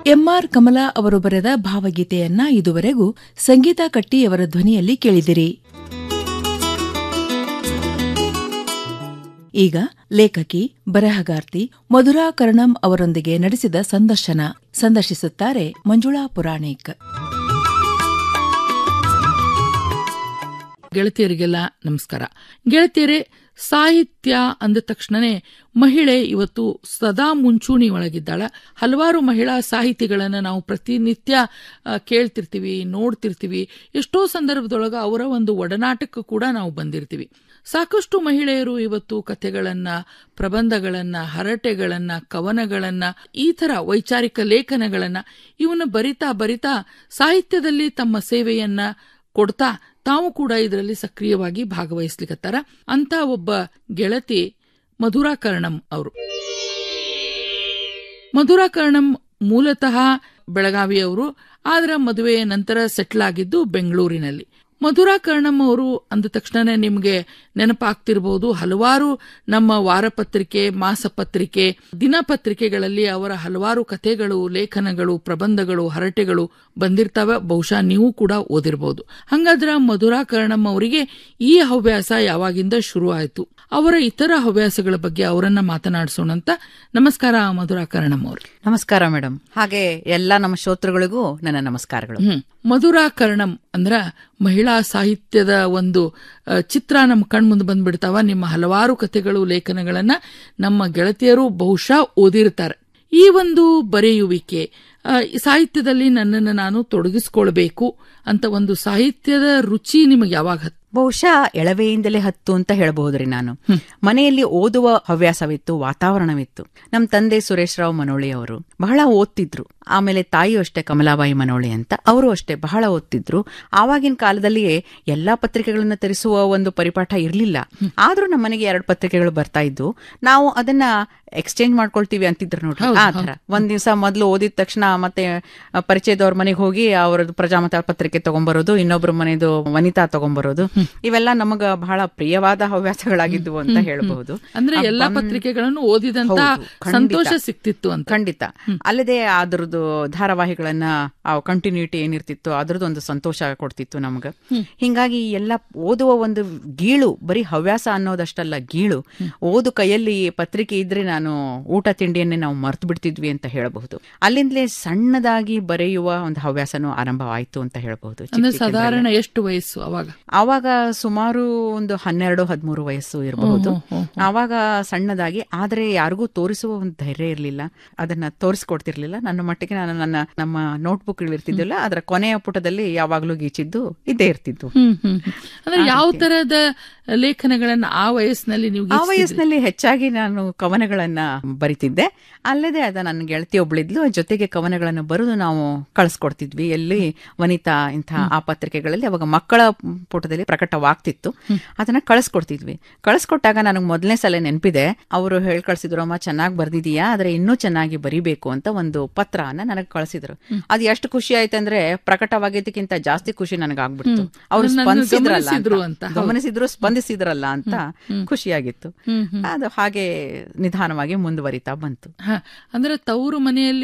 M R Kamala ಅವರು ಬರೆದ ಭಾವಗೀತೆಯನ್ನ ಇದುವರೆಗೂ ಸಂಗೀತ ಕಟ್ಟಿಯವರ ಧ್ವನಿಯಲ್ಲಿ ಕೇಳಿದಿರಿ ಈಗ ಲೇಖಕಿ ಬರಹಗಾರ್ತಿ ಮಧುರಾ ಕರ್ಣಂ ಅವರೊಂದಿಗೆ ನಡೆಸಿದ ಸಂದರ್ಶನ ಸಂದರ್ಶಿಸುತ್ತಾರೆ ಮಂಜುಳಾ ಪುರಾಣಿಕ್ ಗೆಳತಿಯರಿಗೆಲ್ಲ ನಮಸ್ಕಾರ ಗೆಳತಿಯರೇ ಸಾಹಿತ್ಯ ಅಂದ ತಕ್ಷಣನೇ ಮಹಿಳೆ ಇವತ್ತು ಸದಾ ಮುಂಚೂಣಿ ಒಳಗಿದ್ದಾಳ ಹಲವಾರು ಮಹಿಳಾ ಸಾಹಿತಿಗಳನ್ನ ನಾವು ಪ್ರತಿನಿತ್ಯ ಆ, ಕೇಳ್ತಿರ್ತೀವಿ ನೋಡ್ತಿರ್ತೀವಿ ಎಷ್ಟೋ ಸಂದರ್ಭದೊಳಗ ಅವರ ಒಂದು ಒಡನಾಟಕ್ಕೆ ಕೂಡ ನಾವು ಬಂದಿರ್ತೀವಿ ಸಾಕಷ್ಟು ಮಹಿಳೆಯರು ಇವತ್ತು ಕಥೆಗಳನ್ನ ಪ್ರಬಂಧಗಳನ್ನ ಹರಟೆಗಳನ್ನ ಕವನಗಳನ್ನ ಈ ತರ ವೈಚಾರಿಕ ಲೇಖನಗಳನ್ನ ಇವನ್ನ ಬರಿತಾ ಬರಿತಾ ಸಾಹಿತ್ಯದಲ್ಲಿ ತಮ್ಮ ಸೇವೆಯನ್ನ ಕೊಡ್ತಾ ತಾವು ಕೂಡ ಇದರಲ್ಲಿ ಸಕ್ರಿಯವಾಗಿ ಭಾಗವಹಿಸ್ಲಿಕತ್ತಾರ ಅಂತ ಒಬ್ಬ ಗೆಳತಿ ಮಧುರಾ ಕರ್ಣಂ ಅವರು ಮಧುರಾ ಕರ್ಣಂ ಮೂಲತಃ ಬೆಳಗಾವಿಯವರು ಆದ್ರ ಮದುವೆಯ ನಂತರ ಸೆಟ್ಲ್ ಆಗಿದ್ದು ಬೆಂಗಳೂರಿನಲ್ಲಿ ಮಧುರಾ ಕರ್ಣಂ ಅವರು ಅಂದ ತಕ್ಷಣ ನಿಮಗೆ ನೆನಪಾಗ್ತಿರಬಹುದು ಹಲವಾರು ನಮ್ಮ ವಾರಪತ್ರಿಕೆ ಮಾಸಪತ್ರಿಕೆ ದಿನಪತ್ರಿಕೆಗಳಲ್ಲಿ ಅವರ ಹಲವಾರು ಕಥೆಗಳು ಲೇಖನಗಳು ಪ್ರಬಂಧಗಳು ಹರಟೆಗಳು ಬಂದಿರ್ತಾವ ಬಹುಶಃ ನೀವು ಕೂಡ ಓದಿರಬಹುದು ಹಂಗಾದ್ರ ಮಧುರಾ ಕರ್ಣಂ ಅವರಿಗೆ ಈ ಹವ್ಯಾಸ ಯಾವಾಗಿಂದ ಶುರು ಆಯಿತು ಅವರ ಇತರ ಹವ್ಯಾಸಗಳ ಬಗ್ಗೆ ಅವರನ್ನ ಮಾತನಾಡಿಸೋಣಂತ ನಮಸ್ಕಾರ ಮಧುರಾ ಕರ್ಣಂ ಅವರು ನಮಸ್ಕಾರ ಮೇಡಮ್ ಹಾಗೆ ಎಲ್ಲ ನಮ್ಮ ಶ್ರೋತೃಗಳಿಗೂ ನನ್ನ ನಮಸ್ಕಾರಗಳು ಹ್ಮ್ ಮಧುರಾ ಕರ್ಣಂ ಅಂದ್ರ ಮಹಿಳಾ ಸಾಹಿತ್ಯದ ಒಂದು ಆ, ಚಿತ್ರ ನಮ್ಮ ಕಣ್ಮುಂದೆ ಬಂದ್ಬಿಡ್ತಾವ ನಿಮ್ಮ ಹಲವಾರು ಕಥೆಗಳು ಲೇಖನಗಳನ್ನ ನಮ್ಮ ಗೆಳತಿಯರು ಬಹುಶಃ ಓದಿರ್ತಾರೆ ಈ ಒಂದು ಬರೆಯುವಿಕೆ ಆ, ಈ ಸಾಹಿತ್ಯದಲ್ಲಿ ನನ್ನನ್ನು ನಾನು ತೊಡಗಿಸ್ಕೊಳ್ಬೇಕು ಅಂತ ಒಂದು ಸಾಹಿತ್ಯದ ರುಚಿ ನಿಮಗೆ ಯಾವಾಗ ಹತ್- ಬಹುಶಃ ಎಳವೆಯಿಂದಲೇ ಹತ್ತು ಅಂತ ಹೇಳಬಹುದ್ರಿ ನಾನು ಮನೆಯಲ್ಲಿ ಓದುವ ಹವ್ಯಾಸವಿತ್ತು ವಾತಾವರಣವಿತ್ತು ನಮ್ಮ ತಂದೆ ಸುರೇಶ್ ರಾವ್ ಮನೋಳಿ ಅವರು ಬಹಳ ಓದ್ತಿದ್ರು ಆಮೇಲೆ ತಾಯಿಯು ಅಷ್ಟೇ ಕಮಲಾಬಾಯಿ ಮನೋಳಿ ಅಂತ ಅವರು ಅಷ್ಟೇ ಬಹಳ ಓದ್ತಿದ್ರು ಆವಾಗಿನ ಕಾಲದಲ್ಲಿಯೇ ಎಲ್ಲಾ ಪತ್ರಿಕೆಗಳನ್ನ ತರಿಸುವ ಒಂದು ಪರಿಪಾಠ ಇರಲಿಲ್ಲ ಆದ್ರೂ ನಮ್ಮ ಮನೆಗೆ ಎರಡು ಪತ್ರಿಕೆಗಳು ಬರ್ತಾ ಇದ್ವು ನಾವು ಅದನ್ನ ಎಕ್ಸ್ಚೇಂಜ್ ಮಾಡ್ಕೊಳ್ತೀವಿ ಅಂತಿದ್ರು ನೋಡ್ರಿ ಆ ತರ ಒಂದ್ ದಿವಸ ಮೊದಲು ಓದಿದ ತಕ್ಷಣ ಮತ್ತೆ ಆ, ಪರಿಚಯದವ್ರ ಮನೆಗೆ ಹೋಗಿ ಅವರದ್ದು ಪ್ರಜಾಮತ ಪತ್ರಿಕೆ ತಗೊಂಬರೋದು ಇನ್ನೊಬ್ರ ಮನೆದು ವನಿತಾ ತಗೊಂಬರೋದು ಇವೆಲ್ಲ ನಮಗ ಬಹಳ ಪ್ರಿಯವಾದ ಹವ್ಯಾಸಗಳಾಗಿದ್ವು ಅಂತ ಹೇಳಬಹುದು ಅಂದ್ರೆ ಎಲ್ಲಾ ಪತ್ರಿಕೆಗಳನ್ನು ಓದಿದಂತ ಹೌದು, ಖಂಡಿತ. ಸಂತೋಷ ಸಿಕ್ತಿತ್ತು ಅಂತ ಖಂಡಿತ ಅಲ್ಲದೆ ಅದ್ರದ್ದು ಧಾರಾವಾಹಿಗಳನ್ನ ಆ ಕಂಟಿನ್ಯೂಟಿ ಏನಿರ್ತಿತ್ತು ಅದ್ರದ್ದು ಒಂದು ಸಂತೋಷ ಕೊಡ್ತಿತ್ತು ನಮ್ಗ ಹಿಂಗಾಗಿ ಎಲ್ಲ ಓದುವ ಒಂದು ಗೀಳು ಬರೀ ಹವ್ಯಾಸ ಅನ್ನೋದಷ್ಟಲ್ಲ ಗೀಳು ಓದು ಕೈಯಲ್ಲಿ ಪತ್ರಿಕೆ ಇದ್ರೆ ನಾನು ಊಟ ತಿಂಡಿಯನ್ನೇ ನಾವು ಮರ್ತು ಬಿಡ್ತಿದ್ವಿ ಅಂತ ಹೇಳಬಹುದು ಅಲ್ಲಿಂದಲೇ ಸಣ್ಣದಾಗಿ ಬರೆಯುವ ಒಂದು ಹವ್ಯಾಸನೂ ಆರಂಭವಾಯ್ತು ಅಂತ ಹೇಳಬಹುದು ಚಿಕ್ಕ ಅಂದ್ರೆ ಚಿಕ್ಕದ್ರಲ್ಲಿ. ಸಾಧಾರಣ ಎಷ್ಟು ವಯಸ್ಸು ಅವಾಗ ಆವಾಗ ಸುಮಾರು ಒಂದು ಹನ್ನೆರಡು ಹದಿಮೂರು ವಯಸ್ಸು ಇರಬಹುದು ಆವಾಗ ಸಣ್ಣದಾಗಿ ಆದ್ರೆ ಯಾರಿಗೂ ತೋರಿಸುವ ಒಂದು ಧೈರ್ಯ ಇರಲಿಲ್ಲ ಅದನ್ನ ತೋರಿಸ್ಕೊಡ್ತಿರ್ಲಿಲ್ಲ ನನ್ನ ಮಟ್ಟಿಗೆ ನಾನು ನನ್ನ ನಮ್ಮ ನೋಟ್ಬುಕ್ ಇರ್ತಿದ್ದಿಲ್ಲ ಅದರ ಕೊನೆಯ ಪುಟದಲ್ಲಿ ಯಾವಾಗ್ಲೂ ಗೀಚಿದ್ದು ಇದ್ದೇ ಇರ್ತಿದ್ದು ಹ್ಮ್ ಹ್ಮ್ ಹ್ಮ್. ಅಂದ್ರೆ ಯಾವ ತರದ ಲೇಖನಗಳನ್ನ ಆ ವಯಸ್ಸಿನಲ್ಲಿ ನೀವು ಆ ಗೀಚಿಸಿದ್ರಿ? ವಯಸ್ಸಿನಲ್ಲಿ ಹೆಚ್ಚಾಗಿ ನಾನು ಕವನಗಳನ್ನ ಬರಿತಿದ್ದೆ ಅಲ್ಲದೆ ಅದ ನನ್ನ ಗೆಳತಿ ಒಬ್ಳಿದ್ಲು ಜೊತೆಗೆ ಕವನಗಳನ್ನು ಬರೆದು ನಾವು ಕಳಿಸ್ಕೊಡ್ತಿದ್ವಿ ಎಲ್ಲಿ ವನಿತಾ ಇಂಥ ಆ ಪತ್ರಿಕೆಗಳಲ್ಲಿ ಅವಾಗ ಮಕ್ಕಳ ಪುಟದಲ್ಲಿ ಪ್ರಕಟವಾಗ್ತಿತ್ತು ಅದನ್ನ ಕಳಿಸ್ಕೊಡ್ತಿದ್ವಿ ಕಳಿಸ್ಕೊಟ್ಟಾಗ ನನಗೆ ಮೊದಲನೇ ಸಲ ನೆನಪಿದೆ ಅವರು ಹೇಳಿ ಕಳ್ಸಿದ್ರು ಅಮ್ಮ ಚೆನ್ನಾಗಿ ಬರ್ದಿದೀಯಾ ಆದ್ರೆ ಇನ್ನೂ ಚೆನ್ನಾಗಿ ಬರಿಬೇಕು ಅಂತ ಒಂದು ಪತ್ರನ ನನಗೆ ಕಳಿಸಿದ್ರು ಅದು ಎಷ್ಟು ಖುಷಿ ಆಯ್ತಂದ್ರೆ ಪ್ರಕಟವಾಗಿದ್ದಕ್ಕಿಂತ ಜಾಸ್ತಿ ಖುಷಿ ನನಗಾಗ್ಬಿಡ್ತು ಅವ್ರು ಅದನ್ನ ಸ್ಪಂದಿಸಿದ್ರಲ್ಲ ಗಮನಿಸಿದ್ರು ಅಂತ. ಅಂತ, ಹೌದು. ಗಮನಿಸಿದ್ರು ಸ್ಪಂದಿಸಿದ್ರಲ್ಲ ಅಂತ ಖುಷಿಯಾಗಿತ್ತು ಹ್ಮ್ ಹ್ಮ್ ಅದು ಹಾಗೆ ನಿಧಾನವಾಗಿ ಮುಂದುವರಿತಾ ಬಂತು ಹ, ಅಂದ್ರೆ ತವರು ಮನೆಯಲ್ಲಿ